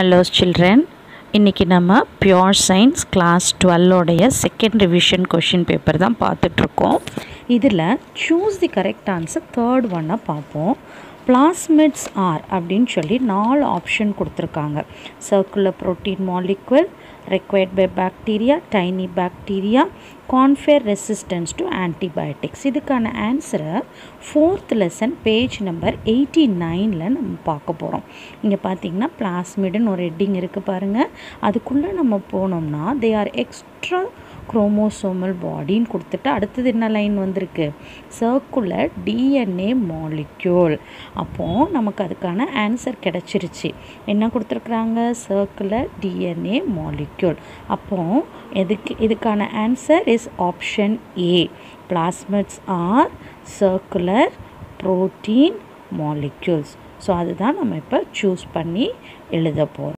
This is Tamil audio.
ஹலோ சில்ட்ரன் இன்றைக்கி நம்ம பியோர் சயின்ஸ் கிளாஸ் டுவெல்லோடைய செகண்ட் ரிவிஷன் கொஷின் பேப்பர் தான் பார்த்துட்ருக்கோம் இதில் choose the correct answer third ஒன்னை பார்ப்போம் பிளாஸ்மிட்ஸ் ஆர் அப்படின்னு சொல்லி நாலு ஆப்ஷன் கொடுத்துருக்காங்க circular protein molecule required by bacteria tiny bacteria confer resistance to antibiotics இதுக்கான ஆன்சரை fourth lesson page number eighty நைனில் நம்ம பார்க்க போகிறோம் இங்கே பார்த்தீங்கன்னா பிளாஸ்மிடுன்னு ஒரு ஹெட்டிங் இருக்குது பாருங்கள் அதுக்குள்ளே நம்ம போனோம்னா தே ஆர் எக்ஸ்ட்ரா குரோமோசோமல் பாடின்னு கொடுத்துட்டு அடுத்தது என்ன லைன் வந்திருக்கு சர்க்குலர் டிஎன்ஏ மாலிக்யூல் அப்போது நமக்கு அதுக்கான ஆன்சர் கிடச்சிருச்சு என்ன கொடுத்துருக்குறாங்க சர்க்குலர் டிஎன்ஏ மாலிக்யூல் அப்போது எதுக்கு இதுக்கான answer is option A plasmids are circular protein molecules so அதுதான் நம்ம இப்போ சூஸ் பண்ணி எழுத போகிறோம்